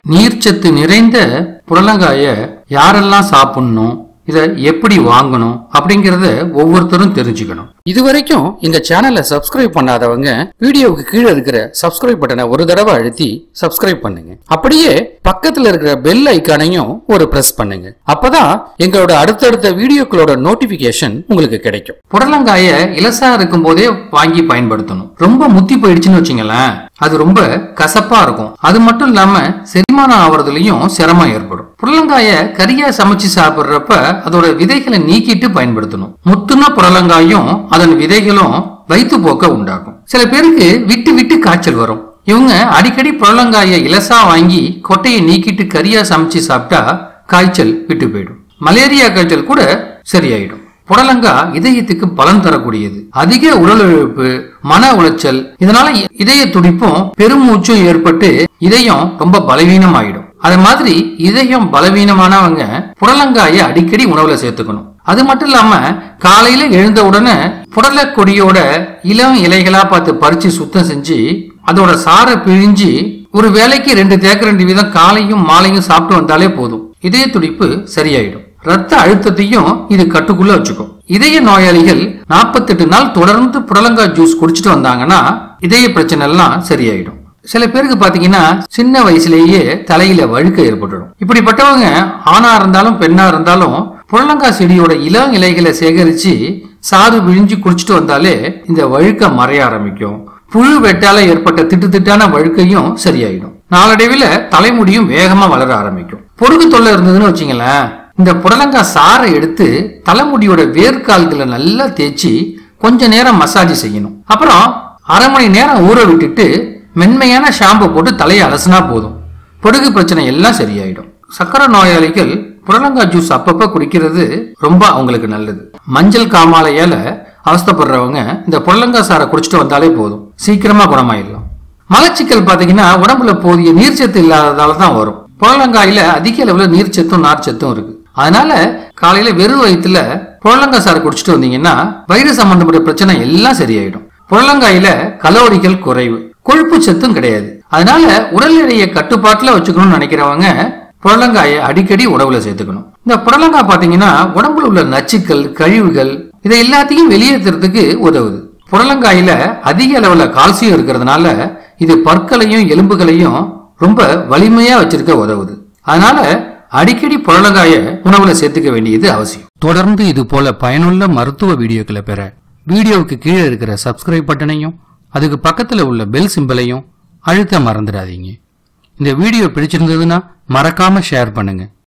நீர்ச்சத்து நிறைந்த புடலங்காய யாரெல்லாம் சாப்பிடணும் இத எப்படி வாங்கணும் அப்படிங்கறத ஒவ்வொருத்தரும் தெரிஞ்சுக்கணும் இது வரைக்கும் எங்க சேனலை சப்ஸ்கிரைப் பண்ணாதவங்க வீடியோவுக்கு கீழே இருக்கிற சப்ஸ்கிரைப் பட்டனை ஒரு தடவை அழுத்தி சப்ஸ்கிரைப் பண்ணுங்க அப்படியே பக்கத்துல இருக்கிற பெல் ஐக்கானையும் ஒரு பிரஸ் பண்ணுங்க அப்பதான் எங்களோட அடுத்தடுத்த வீடியோக்களோட நோட்டிபிகேஷன் உங்களுக்கு கிடைக்கும் புடலங்காய இலசா இருக்கும் போதே வாங்கி பயன்படுத்தணும் ரொம்ப முத்தி போயிடுச்சுன்னு வச்சுங்களேன் அது ரொம்ப கசப்பா இருக்கும் அது மட்டும் இல்லாம செரிமானம் ஆவறதுலயும் சிரமம் ஏற்படும் புடலங்காய கறியா சமைச்சு சாப்பிடுறப்ப அதோட விதைகளை நீக்கிட்டு பயன்படுத்தணும் முத்துன புடலங்காயும் அதன் விதைகளும் வயிற்று போக்க உண்டாக்கும் சில பேருக்கு விட்டு விட்டு காய்ச்சல் வரும் இவங்க அடிக்கடி புடலங்காய இலசா வாங்கி கொட்டையை நீக்கிட்டு கறியா சமைச்சு சாப்பிட்டா காய்ச்சல் விட்டு போயிடும் மலேரியா காய்ச்சல் கூட சரியாயிடும் புடலங்கா இதயத்துக்கு பலன் தரக்கூடியது அதிக உடல் இழப்பு மன உளைச்சல் இதனால இ- இதய துடிப்பும் பெருமூச்சும் ஏற்பட்டு இதயம் ரொம்ப பலவீனம் ஆயிடும் அது மாதிரி இதயம் பலவீனமானவங்க புடலங்காயை அடிக்கடி உணவுல சேர்த்துக்கணும் அது மட்டும் இல்லாம காலையில எழுந்த உடனே புடல கொடியோட இளம் இலைகளா பார்த்து பறிச்சு சுத்தம் செஞ்சு அதோட சாறை பிழிஞ்சு ஒரு வேளைக்கு ரெண்டு தேக்க ரெண்டு வீதம் காலையும் மாலையும் சாப்பிட்டு வந்தாலே போதும் இதய துடிப்பு சரியாயிடும் ரத்த அழுத்தத்தையும் இது கட்டுக்குள்ள வச்சுக்கும் இதய நோயாளிகள் 48 நாள் தொடர்ந்து புடலங்காய் ஜூஸ் குடிச்சிட்டு வந்தாங்கன்னா இதய பிரச்சனை எல்லாம் சரியாயிடும் சில பேருக்கு பாத்தீங்கன்னா சின்ன வயசுலேயே தலையில வழுக்க ஏற்பட்டுடும் இப்படிப்பட்டவங்க ஆணா இருந்தாலும் பெண்ணா இருந்தாலும் புடலங்காய் செடியோட இளம் இலைகளை சேகரிச்சு சாறு விழிஞ்சு குடிச்சிட்டு வந்தாலே இந்த வழுக்க மறைய ஆரம்பிக்கும் புழு வெட்டால ஏற்பட்ட திட்டு திட்டான வழுக்கையும் சரியாயிடும் நாளடைவில் தலைமுடியும் வேகமா வளர ஆரம்பிக்கும் பொறுக்கு தொல்லை இருந்ததுன்னு வச்சுங்களேன் இந்த புடலங்காய் சாறை எடுத்து தலைமுடியோட வேர்க்கால்களை நல்லா தேய்ச்சி கொஞ்ச நேரம் மசாஜ் செய்யணும் அப்புறம் அரை மணி நேரம் ஊற விட்டுட்டு மென்மையான ஷாம்பு போட்டு தலையை அலசினா போதும் பொடுகு பிரச்சனை எல்லாம் சரியாயிடும் சக்கரை நோயாளிகள் புடலங்காய் ஜூஸ் அப்பப்ப குடிக்கிறது ரொம்ப அவங்களுக்கு நல்லது மஞ்சள் காமாலையால அவஸ்தைப்படுறவங்க இந்த புடலங்காய் சாறை குடிச்சிட்டு வந்தாலே போதும் சீக்கிரமா குணமாயிடலாம் மலச்சிக்கல் பாத்தீங்கன்னா உடம்புல போதிய நீர்ச்சத்து இல்லாததால தான் வரும் புடலங்காயில அதிக அளவுல நீர்ச்சத்தும் நார்ச்சத்தும் இருக்கு அதனால காலையில வெறும் வயிற்றுல புடலங்காய் சாறு குடிச்சிட்டு வந்தீங்கன்னா வயிறு சம்பந்தப்பட்ட பிரச்சனை எல்லாம் சரியாயிடும் புடலங்காயில கலோரிகள் குறைவு கொழுப்பு சத்தும் கிடையாது அதனால உடல் எடையை கட்டுப்பாட்டுல வச்சுக்கணும்னு நினைக்கிறவங்க புடலங்காயை அடிக்கடி உணவுல சேர்த்துக்கணும் இந்த புடலங்காய் பாத்தீங்கன்னா உடம்புல உள்ள நச்சுக்கள் கழிவுகள் இதை எல்லாத்தையும் வெளியேற்றுறதுக்கு உதவுது புடலங்காயில அதிக அளவுல கால்சியம் இருக்கிறதுனால இது பற்களையும் எலும்புகளையும் ரொம்ப வலிமையா வச்சிருக்க உதவுது அதனால அடிக்கடி புடலங்காய உணவுல சேர்த்துக்க வேண்டியது அவசியம் தொடர்ந்து இது போல பயனுள்ள மருத்துவ வீடியோக்களை பெற வீடியோவுக்கு கீழே இருக்கிற சப்ஸ்கிரைப் பட்டனையும் அதுக்கு பக்கத்துல உள்ள பெல் சிம்பலையும் அழுத்த மறந்துடாதீங்க இந்த வீடியோ பிடிச்சிருந்ததுன்னா மறக்காம ஷேர் பண்ணுங்க